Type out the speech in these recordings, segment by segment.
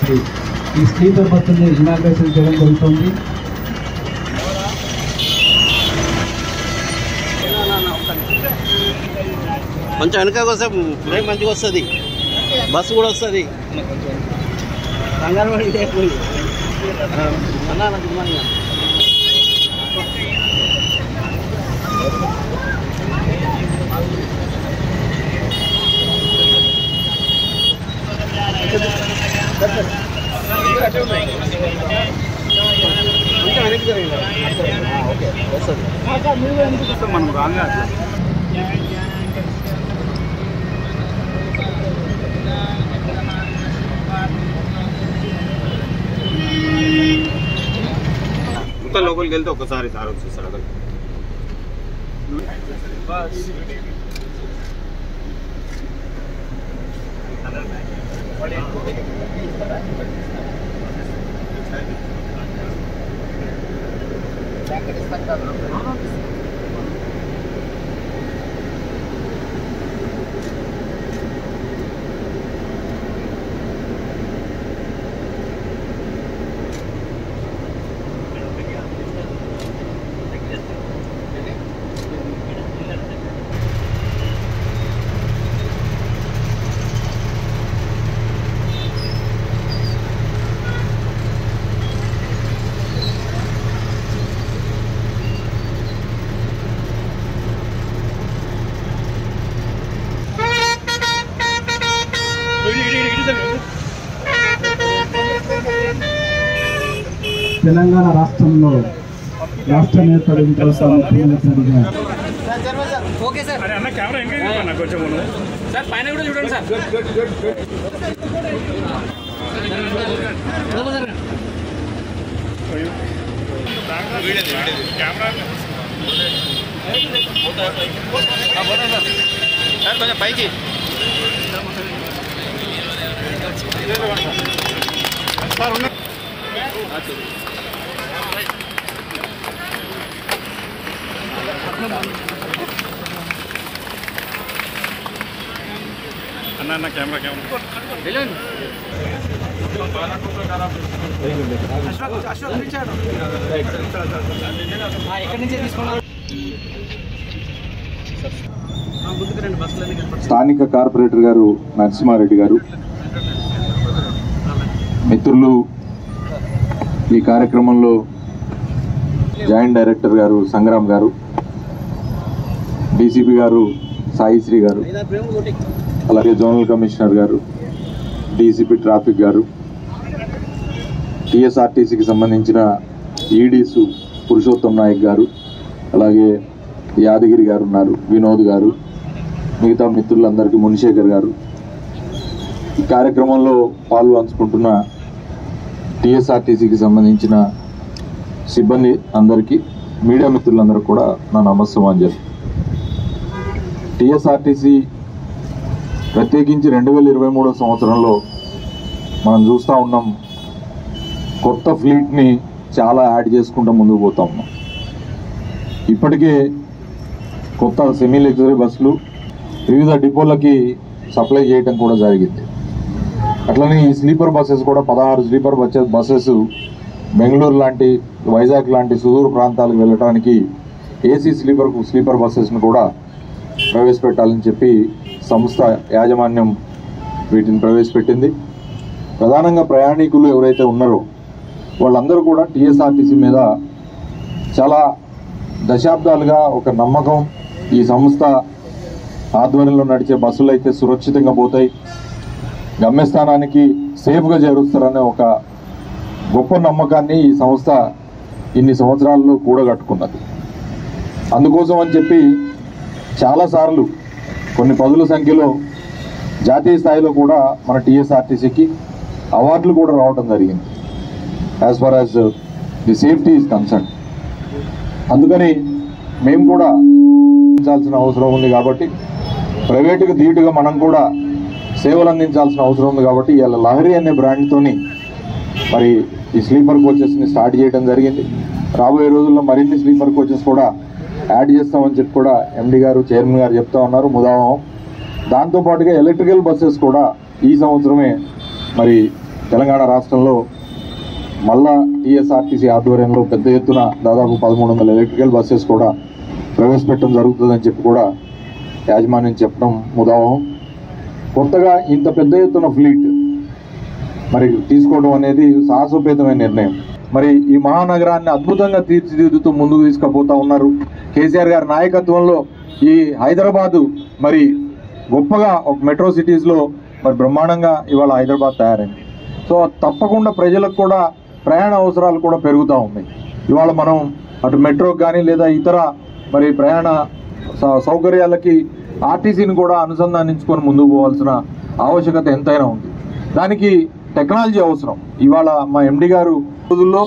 మరి ఈ sleeper బస్సుని inauguration చేయడం జరుగుతుంది కొంచెం వెనకకి వస్తే ఫ్రేమ్ మంచిగా వస్తుంది బస్సు కూడా వస్తుంది కంగారు పడి లేకపోయి. అన్నా అన్న, గుడ్ మార్నింగ్ అన్న. కొంచెం వెనక్కి జరగండి. ఆ, ఓకే వస్తుంది మనం రాగా మొత్తం లోపలికి వెళ్తే ఒకసారి సార్ వచ్చేస్తాడు అక్కడ తెలంగాణ రాష్ట్రంలో రాష్ట్రం ఏర్పడిన తర్వాత ముఖ్యమంత్రిగా అన్న కెమెరా ఎంగేజ్ నాకు కొంచెం సార్ పైన కూడా చూడండి సార్ కెమెరా సార్ కొంచెం పైకి సార్ ఉన్న అన్న అన్న కెమెరా కెమెరా స్థానిక కార్పొరేటర్ గారు నరసింహారెడ్డి గారు మిత్రులు ఈ కార్యక్రమంలో జాయింట్ డైరెక్టర్ గారు సంగ్రామ్ గారు డీసీపీ గారు సాయిశ్రీ గారు అలాగే జోనల్ కమిషనర్ గారు డీసీపీ ట్రాఫిక్ గారు టీఎస్ఆర్టీసీకి సంబంధించిన ఈడీసు పురుషోత్తం నాయక్ గారు అలాగే యాదగిరి గారు ఉన్నారు వినోద్ గారు మిగతా మిత్రులందరికీ మునిశేఖర్ గారు ఈ కార్యక్రమంలో పాలు పంచుకుంటున్న టీఎస్ఆర్టీసీకి సంబంధించిన సిబ్బంది అందరికీ మీడియా మిత్రులందరూ కూడా నా నమస్సమాంజలి టీఎస్ఆర్టీసీ ప్రత్యేకించి రెండు వేల ఇరవై మూడో సంవత్సరంలో మనం చూస్తూ ఉన్నాం కొత్త ఫ్లీట్ని చాలా యాడ్ చేసుకుంటూ ముందుకు పోతా ఉన్నాం ఇప్పటికే కొత్త సెమీ లగ్జరీ బస్సులు వివిధ డిపోలకి సప్లై చేయడం కూడా జరిగింది అట్లనే ఈ స్లీపర్ బస్సెస్ కూడా పదహారు స్లీపర్ బస్సెస్ బస్సెస్ బెంగళూరు లాంటి వైజాగ్ లాంటి సుదూర ప్రాంతాలకు వెళ్ళడానికి ఏసీ స్లీపర్ స్లీపర్ బస్సెస్ను కూడా ప్రవేశపెట్టాలని చెప్పి సంస్థ యాజమాన్యం వీటిని ప్రవేశపెట్టింది ప్రధానంగా ప్రయాణికులు ఎవరైతే ఉన్నారో వాళ్ళందరూ కూడా టీఎస్ఆర్టీసీ మీద చాలా దశాబ్దాలుగా ఒక నమ్మకం ఈ సంస్థ ఆధ్వర్యంలో నడిచే బస్సులు అయితే సురక్షితంగా పోతాయి గమ్యస్థానానికి సేఫ్గా చేరుస్తారనే ఒక గొప్ప నమ్మకాన్ని ఈ సంస్థ ఇన్ని సంవత్సరాల్లో కూడగట్టుకున్నది అందుకోసం అని చెప్పి చాలాసార్లు కొన్ని పదుల సంఖ్యలో జాతీయ స్థాయిలో కూడా మన టీఎస్ఆర్టీసీకి అవార్డులు కూడా రావడం జరిగింది as far as the safety is concern అందుకని మేము కూడా అందించాల్సిన అవసరం ఉంది కాబట్టి ప్రైవేటుకు ధీటుగా మనం కూడా సేవలు అందించాల్సిన అవసరం ఉంది కాబట్టి ఇవాళ లహరి అనే బ్రాండ్తోని మరి ఈ స్లీపర్ కోచెస్ని స్టార్ట్ చేయడం జరిగింది రాబోయే రోజుల్లో మరిన్ని స్లీపర్ కోచెస్ కూడా యాడ్ చేస్తామని చెప్పి కూడా ఎండి గారు చైర్మన్ గారు చెప్తా ఉన్నారు ముదావం దాంతోపాటుగా ఎలక్ట్రికల్ బస్సెస్ కూడా ఈ సంవత్సరమే మరి తెలంగాణ రాష్ట్రంలో మళ్ళా టీఎస్ఆర్టీసీ ఆధ్వర్యంలో పెద్ద ఎత్తున దాదాపు పదమూడు వందల ఎలక్ట్రికల్ బస్సెస్ కూడా ప్రవేశపెట్టడం జరుగుతుందని చెప్పి కూడా యాజమాన్యం చెప్పడం ముదావహం కొత్తగా ఇంత పెద్ద ఎత్తున ఫ్లీట్ మరి తీసుకోవడం అనేది సాహసోపేతమైన నిర్ణయం మరి ఈ మహానగరాన్ని అద్భుతంగా తీర్చిదిద్దుతూ ముందుకు తీసుకుపోతా ఉన్నారు కేసీఆర్ గారి నాయకత్వంలో ఈ హైదరాబాదు మరి గొప్పగా ఒక మెట్రో సిటీస్లో మరి బ్రహ్మాండంగా ఇవాళ హైదరాబాద్ తయారైంది సో తప్పకుండా ప్రజలకు కూడా ప్రయాణ అవసరాలు కూడా పెరుగుతూ ఉన్నాయి ఇవాళ మనం అటు మెట్రోకి కానీ లేదా ఇతర మరి ప్రయాణ సౌ- సౌకర్యాలకి ఆర్టీసీని కూడా అనుసంధానించుకొని ముందుకు పోవాల్సిన ఆవశ్యకత ఎంతైనా ఉంది దానికి టెక్నాలజీ అవసరం ఇవాళ మా ఎండి గారు రోజుల్లో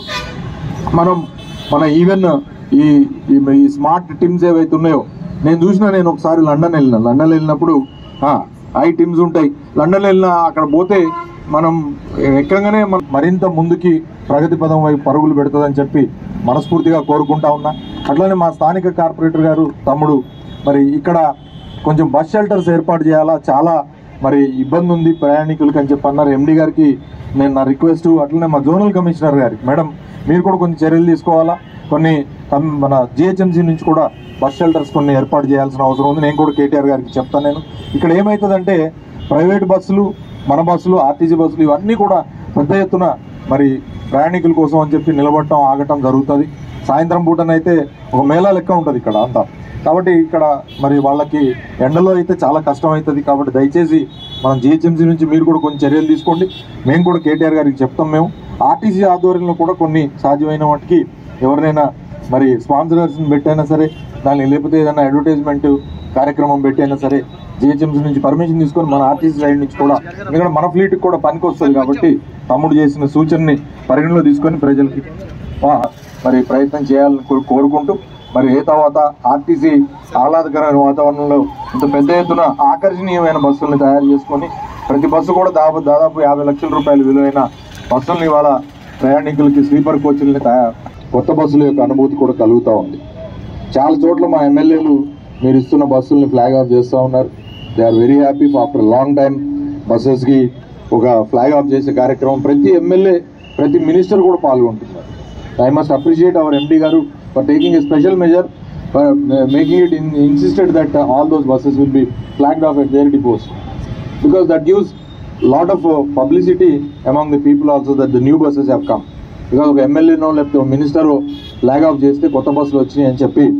మనం మన ఈవెన్ ఈ ఈ- ఈ స్మార్ట్ టిమ్స్ ఏవైతే ఉన్నాయో నేను చూసిన నేను ఒకసారి లండన్ వెళ్ళిన లండన్ వెళ్ళినప్పుడు ఆ, ఐ టిమ్స్ ఉంటాయి లండన్ వెళ్ళిన అక్కడ పోతే మనం ఎక్కగానే మనం మరింత ముందుకి ప్రగతి పదం వైపు పరుగులు పెడుతుందని చెప్పి మనస్ఫూర్తిగా కోరుకుంటా ఉన్నా అట్లనే మా స్థానిక కార్పొరేటర్ గారు తమ్ముడు మరి ఇక్కడ కొంచెం బస్ షెల్టర్స్ ఏర్పాటు చేయాలా చాలా మరి ఇబ్బంది ఉంది ప్రయాణికులకి అని చెప్పి అన్నారు ఎండి గారికి నేను నా రిక్వెస్ట్ అట్లనే మా జోనల్ కమిషనర్ గారికి మేడం మీరు కూడా కొన్ని చర్యలు తీసుకోవాలా కొన్ని కమ్- మన జిహెచ్ఎంసీ నుంచి కూడా బస్ షెల్టర్స్ కొన్ని ఏర్పాటు చేయాల్సిన అవసరం ఉంది నేను కూడా కేటీఆర్ గారికి చెప్తాను నేను ఇక్కడ ఏమవుతుందంటే ప్రైవేట్ బస్సులు మన బస్సులు ఆర్టీసీ బస్సులు ఇవన్నీ కూడా పెద్ద ఎత్తున మరి ప్రయాణికుల కోసం అని చెప్పి నిలబడటం ఆగటం జరుగుతుంది సాయంత్రం పూటనైతే ఒక మేళా లెక్క ఉంటుంది ఇక్కడ అంతా కాబట్టి ఇక్కడ మరి వాళ్ళకి ఎండలో అయితే చాలా కష్టం అవుతుంది కాబట్టి దయచేసి మనం జిహెచ్ఎంసీ నుంచి మీరు కూడా కొన్ని చర్యలు తీసుకోండి మేము కూడా కేటీఆర్ గారికి చెప్తాం మేము ఆర్టీసీ ఆధ్వర్యంలో కూడా కొన్ని సాధ్యమైన వాటికి ఎవరినైనా మరి స్పాన్సరర్స్ని పెట్టైనా సరే దాన్ని లేకపోతే ఏదైనా అడ్వర్టైజ్మెంట్ కార్యక్రమం పెట్టైనా సరే జిహెచ్ఎంసీ నుంచి పర్మిషన్ తీసుకొని మన ఆర్టీసీ సైడ్ నుంచి కూడా ఎందుకంటే మన ఫ్లీట్కి కూడా పనికి వస్తుంది కాబట్టి తమ్ముడు చేసిన సూచనని పరిగణలో తీసుకొని ప్రజలకి ఆ, మరి ప్రయత్నం చేయాలని కో- కోరుకుంటూ మరి ఏ తర్వాత ఆర్టీసీ ఆహ్లాదకరమైన వాతావరణంలో ఇంత పెద్ద ఎత్తున ఆకర్షణీయమైన బస్సుల్ని తయారు చేసుకొని ప్రతి బస్సు కూడా దాదాపు దాదాపు యాభై లక్షల రూపాయల విలువైన బస్సుల్ని ఇవాళ ప్రయాణికులకి స్లీపర్ కోచ్ల్ని తయారు కొత్త బస్సుల యొక్క అనుభూతి కూడా కలుగుతూ ఉంది చాలా చోట్ల మా ఎమ్మెల్యేలు మీరు ఇస్తున్న బస్సుల్ని ఫ్లాగ్ ఆఫ్ చేస్తూ ఉన్నారు they are very happy after long time బస్సెస్కి ఒక ఫ్లాగ్ ఆఫ్ చేసే కార్యక్రమం ప్రతి ఎమ్మెల్యే ప్రతి మినిస్టర్ కూడా పాల్గొంటున్నారు I must appreciate our MD గారు for taking a special measure for making it in insisted that all those buses will be flagged off at their depots because that gives lot of uh, publicity among the people also that the new buses have come because ఒక ఎమ్మెల్యేనో లేకపోతే minister log of చేస్తే కొత్త బస్సులు వచ్చినాయి అని చెప్పి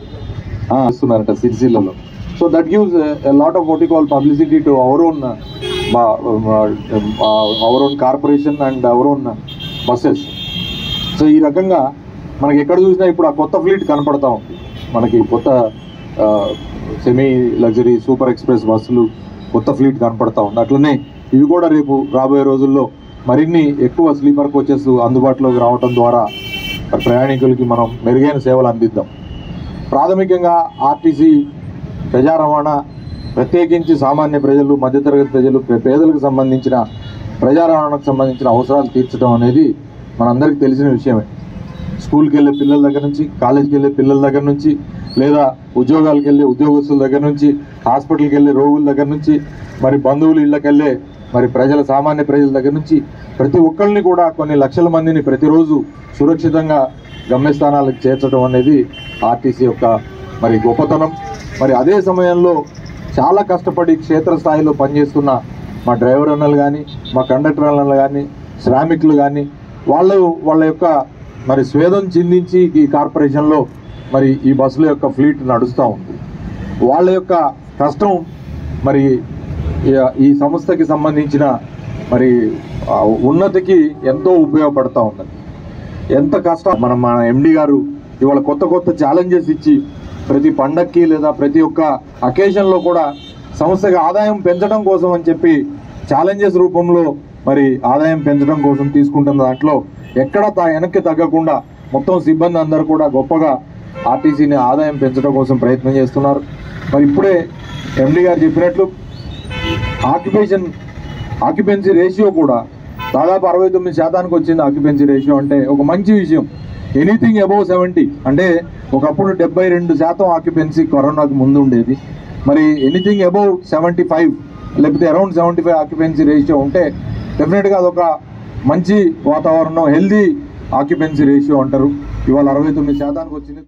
ఆ, ఇస్తున్నారట సిరిసిల్లలో so that gives lot of what call publicity to our own our own corporation and our own buses so ఈ రకంగా మనకి ఎక్కడ చూసినా ఇప్పుడు ఆ కొత్త ఫ్లీట్ కనపడతా ఉంది మనకి కొత్త సెమీ లగ్జరీ సూపర్ ఎక్స్ప్రెస్ బస్సులు కొత్త ఫ్లీట్ కనపడతా ఉంది అట్లనే ఇవి కూడా రేపు రాబోయే రోజుల్లో మరిన్ని ఎక్కువ స్లీపర్ కోచెస్ అందుబాటులోకి రావడం ద్వారా మరి ప్రయాణికులకి మనం మెరుగైన సేవలు అందిద్దాం ప్రాథమికంగా ఆర్టీసీ ప్రజా రవాణా ప్రత్యేకించి సామాన్య ప్రజలు మధ్యతరగతి ప్రజలు పే- పేదలకు సంబంధించిన ప్రజా రవాణాకు సంబంధించిన అవసరాలు తీర్చడం అనేది మనందరికీ తెలిసిన విషయమే స్కూల్కి వెళ్ళే పిల్లల దగ్గర నుంచి కాలేజీకి వెళ్ళే పిల్లల దగ్గర నుంచి లేదా ఉద్యోగాలకు వెళ్ళే ఉద్యోగస్తుల దగ్గర నుంచి హాస్పిటల్కి వెళ్ళే రోగుల దగ్గర నుంచి మరి బంధువుల ఇళ్ళకి వెళ్ళే మరి ప్రజల సామాన్య ప్రజల దగ్గర నుంచి ప్రతి ఒక్కరిని కూడా కొన్ని లక్షల మందిని ప్రతిరోజు సురక్షితంగా గమ్యస్థానాలకు చేర్చడం అనేది ఆర్టీసీ యొక్క మరి గొప్పతనం మరి అదే సమయంలో చాలా కష్టపడి క్షేత్రస్థాయిలో పనిచేస్తున్న మా డ్రైవర్ అన్నలు కానీ మా కండక్టర్ అన్నలు కానీ శ్రామికులు కానీ వాళ్ళు వాళ్ళ యొక్క మరి స్వేదం చిందించి ఈ కార్పొరేషన్లో మరి ఈ బస్సుల యొక్క ఫ్లీట్ నడుస్తూ ఉంది వాళ్ళ యొక్క కష్టం మరి ఈ- ఈ సంస్థకి సంబంధించిన మరి ఆ ఉన్నతికి ఎంతో ఉపయోగపడతా ఉన్నది ఎంత కష్టం మన మన ఎండి గారు ఇవాళ కొత్త కొత్త ఛాలెంజెస్ ఇచ్చి ప్రతి పండక్కి లేదా ప్రతి ఒక్క అకేషన్లో కూడా సంస్థకి ఆదాయం పెంచడం కోసం అని చెప్పి ఛాలెంజెస్ రూపంలో మరి ఆదాయం పెంచడం కోసం తీసుకుంటున్న దాంట్లో ఎక్కడ తా వెనక్కి తగ్గకుండా మొత్తం సిబ్బంది అందరూ కూడా గొప్పగా ఆర్టీసీని ఆదాయం పెంచడం కోసం ప్రయత్నం చేస్తున్నారు మరి ఇప్పుడే ఎండి గారు చెప్పినట్లు ఆక్యుపేషన్ ఆక్యుపెన్సీ రేషియో కూడా దాదాపు అరవై తొమ్మిది శాతానికి వచ్చింది ఆక్యుపెన్సీ రేషియో అంటే ఒక మంచి విషయం ఎనీథింగ్ అబౌవ్ సెవెంటీ అంటే ఒకప్పుడు డెబ్బై రెండు శాతం ఆక్యుపెన్సీ కరోనాకు ముందు ఉండేది మరి ఎనీథింగ్ అబౌవ్ సెవెంటీ ఫైవ్ లేకపోతే around seventy five occupancy ratio ఉంటే డెఫినెట్గా అదొక మంచి వాతావరణం హెల్దీ ఆక్యుపెన్సీ రేషియో అంటారు ఇవాళ అరవై తొమ్మిది శాతానికి వచ్చింది